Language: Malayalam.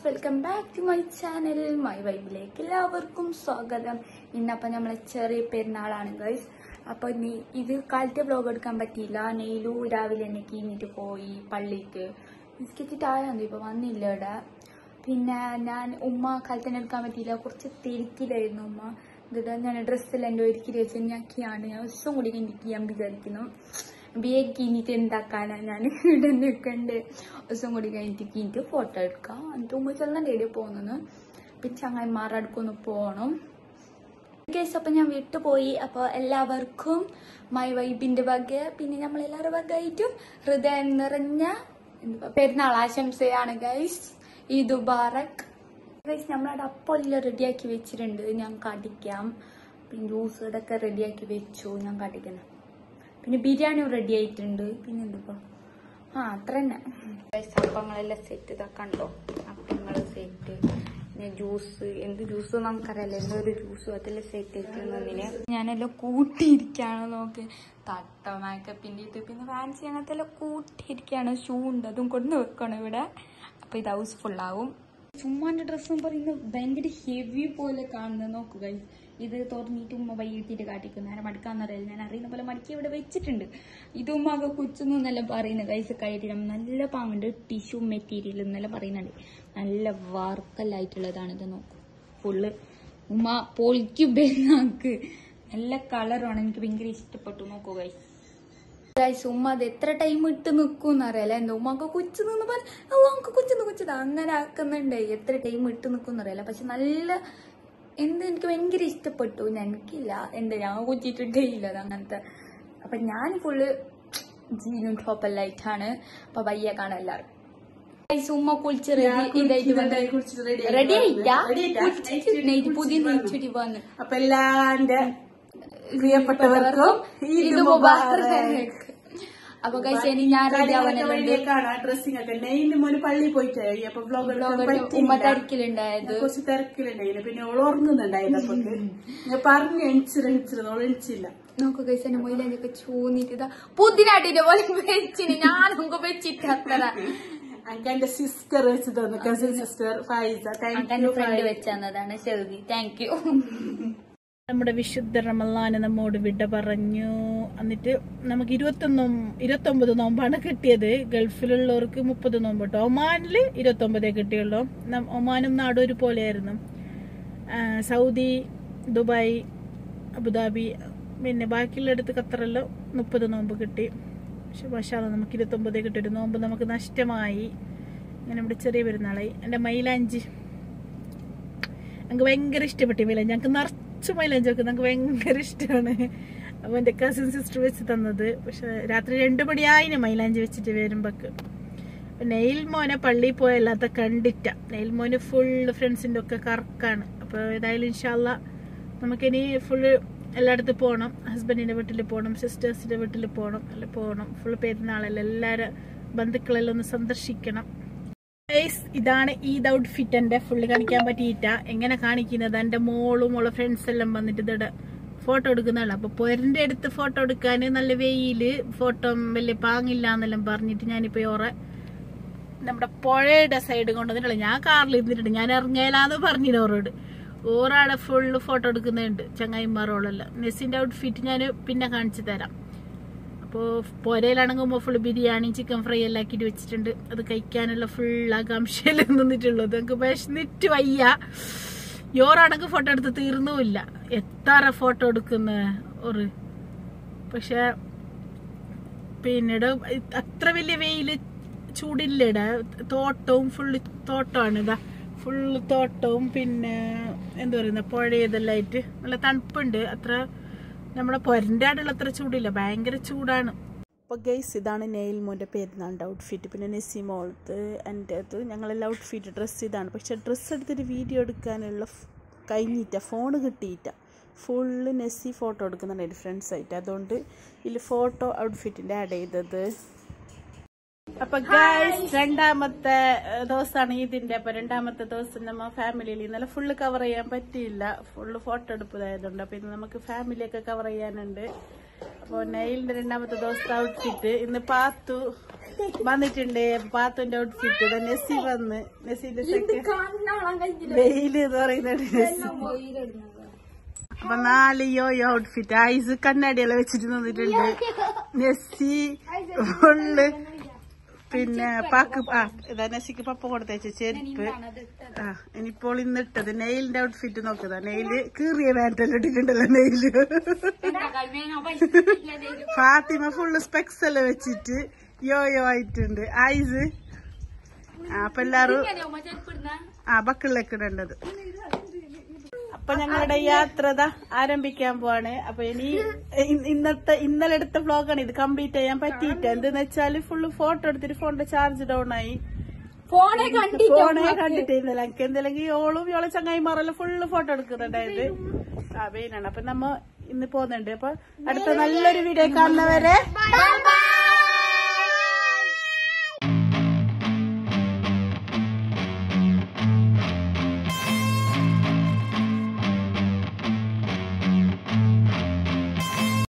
welcome back to my channel my വൈബിലേക്ക് എല്ലാവർക്കും സ്വാഗതം ഇന്നപ്പം നമ്മളെ ചെറിയ പെരുന്നാളാണ് ഗൈസ് അപ്പൊ നീ ഇത് കാലത്തെ വ്ലോഗ് എടുക്കാൻ പറ്റിയില്ല നെയിലു രാവിലെ എന്നെ കീഞ്ഞിട്ട് പോയി പള്ളിക്ക് ബിസ്ക്കറ്റിട്ടായിരുന്നു ഇപ്പൊ വന്നില്ല ഇവിടെ പിന്നെ ഞാൻ ഉമ്മ കാലത്തന്നെ എടുക്കാൻ പറ്റിയില്ല കുറച്ച് തിരിക്കിലായിരുന്നു ഉമ്മ എന്നിട്ട് ഞാൻ ഡ്രസ്സെല്ലാം എൻ്റെ ഒരുക്കി വെച്ച് ഞാക്കിയാണ് ഞാൻ ദിവസം കൂടി എനിക്ക് ചെയ്യാൻ വിചാരിക്കുന്നു ബിയെ കീഞ്ഞിട്ട് എന്താക്കാനാണ് ഞാൻ ഇവിടെ നിൽക്കണ്ട് ദിവസം കൂടി കഴിഞ്ഞിട്ട് കീഞ്ഞിട്ട് ഫോട്ടോ എടുക്കാം എന്നിട്ട് ഉമ്മ ചെല്ലാൻ ഡേഡി പോകുന്നത് പിന്നെ ചങ്ങായിമാരുടെ അടുക്കൊന്ന് പോകണം കേസ് അപ്പൊ ഞാൻ വിട്ടു പോയി അപ്പോൾ എല്ലാവർക്കും മൈ വൈബിന്റെ വക പിന്നെ നമ്മൾ എല്ലാവരുടെ വകയായിട്ടും ഹൃദയം നിറഞ്ഞ എന്തുവാ, പെരുന്നാൾ ആശംസയാണ് ഗൈസ് ഈദ് മുബാറക് ഗൈസ് നമ്മളവിടെ അപ്പോഴെല്ലാം റെഡിയാക്കി വെച്ചിട്ടുണ്ട് ഞാൻ കടിക്കാം പിന്നെ ജ്യൂസ് ഇതൊക്കെ റെഡിയാക്കി വെച്ചു ഞാൻ കടിക്കണം പിന്നെ ബിരിയാണിയും റെഡി ആയിട്ടുണ്ട് പിന്നെ എന്തിപ്പോ ആ അത്ര തന്നെ ഗൈസ് അപ്പങ്ങളെല്ലാം സെറ്റ് ഇതാ കണ്ടോ അപ്പങ്ങൾ സെറ്റ് പിന്നെ ജ്യൂസ് എന്ത് ജ്യൂസ് നമുക്കറിയാലോ എന്തോ ഒരു ജ്യൂസ് അതെല്ലാം സെറ്റ് ആയിട്ടിരുന്നതിന് ഞാനെല്ലാം കൂട്ടിയിരിക്കുകയാണ് നോക്ക് തട്ട മേക്കപ്പിന്റെ ഇത് പിന്നെ ഫാൻസി അങ്ങനത്തെ എല്ലാം കൂട്ടിയിരിക്കുകയാണ് ഷൂ ഉണ്ട് അതും കൊണ്ട് വെക്കണം ഇവിടെ അപ്പൊ ഇത് ഹൗസ്ഫുൾ ആവും ചുമ്മാന്റെ ഡ്രസ്സും പറയുന്നത് ഭയങ്കര ഹെവി പോലെ കാണുന്നത് നോക്കുക ഇത് തുറന്നിട്ട് ഉമ്മ വൈകിട്ട് കാട്ടിക്കും നേരെ മടുക്കാന്നറിയില്ല ഞാൻ അറിയുന്ന പോലെ മടക്കി ഇവിടെ വെച്ചിട്ടുണ്ട് ഇത് ഉമ്മ കുച്ചുന്നു എന്നെല്ലാം പറയുന്നത് കൈസ് കഴിയിട്ടില്ല നല്ല പാങ്ങുണ്ട് ടിഷ്യൂ മെറ്റീരിയൽ എന്നെല്ലാം പറയുന്നുണ്ട് നല്ല വർക്കല്ലായിട്ടുള്ളതാണ് ഇത് നോക്കും ഫുള്ള് ഉമ്മ പൊളിക്കും പെരുന്നാക്ക് നല്ല കളറുമാണ് എനിക്ക് ഭയങ്കര ഇഷ്ടപ്പെട്ടു നോക്കൂ കൈസ് ഗൈസ് ഉമ്മ അത് എത്ര ടൈം ഇട്ട് നിൽക്കും അറിയാലോ എന്താ ഉമ്മക്ക് കുച്ചു നിന്ന് പറഞ്ഞ ഓ നമുക്ക് കുച്ചു കുച്ചത് അങ്ങനെ ആക്കുന്നുണ്ട് എത്ര ടൈം ഇട്ട് നിൽക്കും അറിയാലോ പക്ഷെ നല്ല എന്ത് എനിക്ക് ഭയങ്കര ഇഷ്ടപ്പെട്ടു ഞാൻ എനിക്കില്ല എന്താ ഞാൻ കുച്ചിട്ടിട്ടേ ഇല്ല അത് അങ്ങനത്തെ അപ്പൊ ഞാൻ ഫുള്ള് ജീനും ടോപ്പെല്ലാം ആയിട്ടാണ് അപ്പൊ വയ്യ കാണാൻ എല്ലാവരും ഗൈസ് ഉമ്മ കുളിച്ച് റെഡി ഇതായിട്ട് റെഡി ആയിട്ടാ കുളിച്ചിട്ട് നെയ്യ് പുതിയ നെയ്ച്ചുടി വന്ന് അപ്പൊ എല്ലാന്റെ പ്രിയപ്പെട്ടവർക്കും ഇത് മുബാറക് അപ്പൊ ഗൈസ് ഇനി ഞാൻ റെഡി ആവാനല്ലേ കാണാം ഡ്രസ്സിംഗ് ഒക്കെ നെയ്യിന്റെ മോന് പള്ളിയിൽ പോയിട്ടായി അപ്പൊ വ്ലോഗ് ഉമ്മ തിരക്കിലുണ്ടായത് കുറച്ച് തിരക്കിലുണ്ടായില്ല പിന്നെ ഓൾ ഉറങ്ങുന്നുണ്ടായില്ല അപ്പൊ ഞാൻ പറഞ്ഞു എണിച്ചിട്ട് എണിച്ചിരുന്നു ഓൾ എണിച്ചില്ല നോക്കൂ ഗൈസ് എന്റെ മൊയിലൊക്കെ ചൂന്നിട്ട് ഇതാ പുതിനാട്ടിന്റെ പോലെ വെച്ചിന് ഞാനും വെച്ചിട്ട് അത്ര എനിക്ക് എന്റെ സിസ്റ്റർ വെച്ച് തന്നു കസിൻ സിസ്റ്റർ ഫൈസ താങ്ക് എന്റെ യു ഫ്രണ്ട് വെച്ച് തന്നതാണ് ശരി താങ്ക് യു നമ്മുടെ വിശുദ്ധ റമലാന് നമ്മോട് വിട പറഞ്ഞു എന്നിട്ട് നമുക്ക് ഇരുപത്തൊന്നും ഇരുപത്തൊമ്പത് നോമ്പാണ് കിട്ടിയത് ഗൾഫിലുള്ളവർക്ക് മുപ്പത് നോമ്പ് കേട്ടോ ഒമാനിൽ ഇരുപത്തൊമ്പതേ കിട്ടിയുള്ളൂ നം- ഒമാനും നാടും ഒരുപോലെയായിരുന്നു ആ, സൗദി ദുബായ് അബുദാബി പിന്നെ ബാക്കിയുള്ളിടത്ത് ഖത്തറെല്ലാം മുപ്പത് നോമ്പ് കിട്ടി പക്ഷെ പക്ഷേ നമുക്ക് ഇരുപത്തൊമ്പതേ കിട്ടിയൊരു നോമ്പ് നമുക്ക് നഷ്ടമായി അങ്ങനെ ഇവിടെ ചെറിയ പെരുന്നാളായി എൻ്റെ മൈലാഞ്ചി ഞങ്ങൾക്ക് ഭയങ്കര ഇഷ്ടപ്പെട്ടു മൈലാഞ്ചി ഞങ്ങൾക്ക് നിറച്ച് മൈലാഞ്ചി ഒക്കെ ഞങ്ങൾക്ക് ഭയങ്കര ഇഷ്ടമാണ് അപ്പോൾ എൻ്റെ കസിൻ സിസ്റ്റർ വെച്ച് തന്നത് പക്ഷെ രാത്രി രണ്ട് മണിയായിന് മൈലാഞ്ചി വെച്ചിട്ട് വരുമ്പോക്ക് നെയിൽ മോനെ പള്ളിയിൽ പോയല്ലാത്ത കണ്ടിട്ട നെയിൽ മോന് ഫുള്ള് ഫ്രണ്ട്സിൻ്റെ ഒക്കെ കറക്കാണ് അപ്പോൾ ഏതായാലും ഇൻഷാല്ല നമുക്കിനി ഫുള്ള് എല്ലായിടത്തും പോകണം ഹസ്ബൻഡിൻ്റെ വീട്ടിൽ പോകണം സിസ്റ്റേഴ്സിൻ്റെ വീട്ടിൽ പോകണം അല്ല പോകണം ഫുള്ള് പെരുന്നാളല്ല എല്ലാവരും ബന്ധുക്കളെല്ലാം ഒന്ന് സന്ദർശിക്കണം ഗൈസ് ഇതാണ് ഈദ് ഔട്ട്ഫിറ്റ് എന്റെ ഫുള്ള് കാണിക്കാൻ പറ്റിയിട്ട എങ്ങനെ കാണിക്കുന്നത് എന്റെ മോളും ഉള്ള ഫ്രണ്ട്സ് എല്ലാം വന്നിട്ട് ഇതിടെ ഫോട്ടോ എടുക്കുന്നതാണ് അപ്പൊ പൊരന്റെ അടുത്ത് ഫോട്ടോ എടുക്കാൻ നല്ല വെയില് ഫോട്ടോ വലിയ പാങ്ങില്ല എന്നെല്ലാം പറഞ്ഞിട്ട് ഞാനിപ്പോ ഓറെ നമ്മുടെ പുഴയുടെ സൈഡ് കൊണ്ടുവന്നിട്ടില്ല ഞാൻ കാറിൽ ഇരുന്നിട്ടുണ്ട് ഞാൻ ഇറങ്ങിയാലാന്ന് പറഞ്ഞില്ല ഓറോട് ഓറാടെ ഫുള്ള് ഫോട്ടോ എടുക്കുന്നുണ്ട് ചങ്ങായിമാരോളെല്ലാം നെസ്സിന്റെ ഔട്ട്ഫിറ്റ് ഞാൻ പിന്നെ കാണിച്ചു തരാം അപ്പോൾ പുരയിലാണെങ്കിൽ ഫുള്ള് ബിരിയാണി ചിക്കൻ ഫ്രൈ എല്ലാം ആക്കിയിട്ട് വെച്ചിട്ടുണ്ട് അത് കഴിക്കാനുള്ള ഫുൾ ആകാംക്ഷയിൽ നിന്നിട്ടുള്ളത് നമുക്ക് വിശന്നിട്ട് വയ്യ യോറാണെങ്കിൽ ഫോട്ടോ എടുത്ത് തീർന്നുമില്ല എത്ര ഫോട്ടോ എടുക്കുന്ന ഒരു പക്ഷെ പിന്നീട് അത്ര വലിയ വെയില് ചൂടില്ലടാ തോട്ടവും ഫുള്ള് തോട്ടമാണ് ഇതാ ഫുള്ള് തോട്ടവും പിന്നെ എന്താ പറയുന്ന പുഴ ഇതെല്ലാം ആയിട്ട് നല്ല തണുപ്പുണ്ട് അത്ര നമ്മുടെ പൊരൻ്റെ ആടുള്ള അത്ര ചൂടില്ല ഭയങ്കര ചൂടാണ് അപ്പോൾ ഗൈസ് ഇതാണ് നെയിൽ മോൻ്റെ പെരുന്നാളിൻ്റെ ഔട്ട്ഫിറ്റ് പിന്നെ നെസിമോളത്ത് എൻ്റെ അത് ഞങ്ങളെല്ലാം ഔട്ട്ഫിറ്റ് ഡ്രസ്സ് ഇതാണ് പക്ഷെ ഡ്രസ്സ് എടുത്തിട്ട് വീഡിയോ എടുക്കാനുള്ള ഫ്- കഴിഞ്ഞിട്ട ഫോൺ കിട്ടിയിട്ട ഫുള്ള് നെസ്സി ഫോട്ടോ എടുക്കുന്നുണ്ടായിരുന്നു ഫ്രണ്ട്സ് ആയിട്ട് അതുകൊണ്ട് ഇതിൽ ഫോട്ടോ ഔട്ട്ഫിറ്റിൻ്റെ ആഡ് ചെയ്തത് അപ്പൊ ഗൈസ് രണ്ടാമത്തെ ഏഹ്, ദിവസമാണ് ഇതിന്റെ അപ്പൊ രണ്ടാമത്തെ ദിവസം നമ്മ ഫാമിലിയിൽ ഇന്നലെ ഫുള്ള് കവർ ചെയ്യാൻ പറ്റിയില്ല ഫുള്ള് ഫോട്ടോ എടുപ്പതായതുകൊണ്ട് അപ്പൊ ഇന്ന് നമുക്ക് ഫാമിലിയൊക്കെ കവർ ചെയ്യാനുണ്ട് അപ്പൊ നെയിലിന്റെ രണ്ടാമത്തെ ദിവസത്തെ ഔട്ട്ഫിറ്റ് ഇന്ന് പാത്തു വന്നിട്ടുണ്ട് പാത്തുന്റെ ഔട്ട്ഫിറ്റ് നെസി വന്ന് നെസിന്റെ സെക്കൻഡ് കാണാൻ കഴിഞ്ഞില്ല വെയില് എന്ന് പറയുന്നത് നെസി അപ്പൊ നാല് യോയോ ഔട്ട്ഫിറ്റ് ഐസ് കണ്ണാടിയെല്ലാം വെച്ചിട്ട് നിന്നിട്ടുണ്ട് നെസ്സി ഫുള്ള് പിന്നെ പാക്ക് ആ ഇതാ നെസ്സിക്ക് പപ്പ കൊടുത്തയച്ച ചെരുപ്പ് ആ ഇനിയിപ്പോൾ ഇന്ന് ഇട്ടത് നെയിലിന്റെ ഔട്ട്ഫിറ്റ് നോക്കുക നെയില് കീറിയ പാൻറ്റെല്ലാം ഇട്ടിട്ടുണ്ടല്ലോ നെയില് ഫാത്തിമ ഫുള്ള് സ്പെക്സ് എല്ലാം വെച്ചിട്ട് യോയോ ആയിട്ടുണ്ട് ഐസ് ആ അപ്പൊ എല്ലാരും ആ ബക്കിളിലേക്ക് ഇടേണ്ടത് അപ്പൊ ഞങ്ങളുടെ യാത്ര ദാ ആരംഭിക്കാൻ പോവാണ് അപ്പൊ ഇനി ഇ- ഇന്നത്തെ ഇന്നലെ എടുത്ത വ്ലോഗാണ് ഇത് കംപ്ലീറ്റ് ചെയ്യാൻ പറ്റിയിട്ട് എന്തെന്ന് വെച്ചാല് ഫുള്ള് ഫോട്ടോ എടുത്തിട്ട് ഫോണിന്റെ ചാർജ് ഡൗൺ ആയി ഫോണെ കണ്ടി ഫോണെ കണ്ടിട്ട് ഇന്നലെ എനിക്ക് എന്തെങ്കിലും ഓളും ഇവളെ ചങ്ങായിമാരെല്ലാം ഫുള്ള് ഫോട്ടോ എടുക്കുന്നുണ്ടായത് ആ വെയിലാണ് അപ്പൊ നമ്മ ഇന്ന് പോകുന്നുണ്ട് അപ്പൊ അടുത്ത നല്ലൊരു വീഡിയോ കാണുന്നവരെ ബൈ ബൈ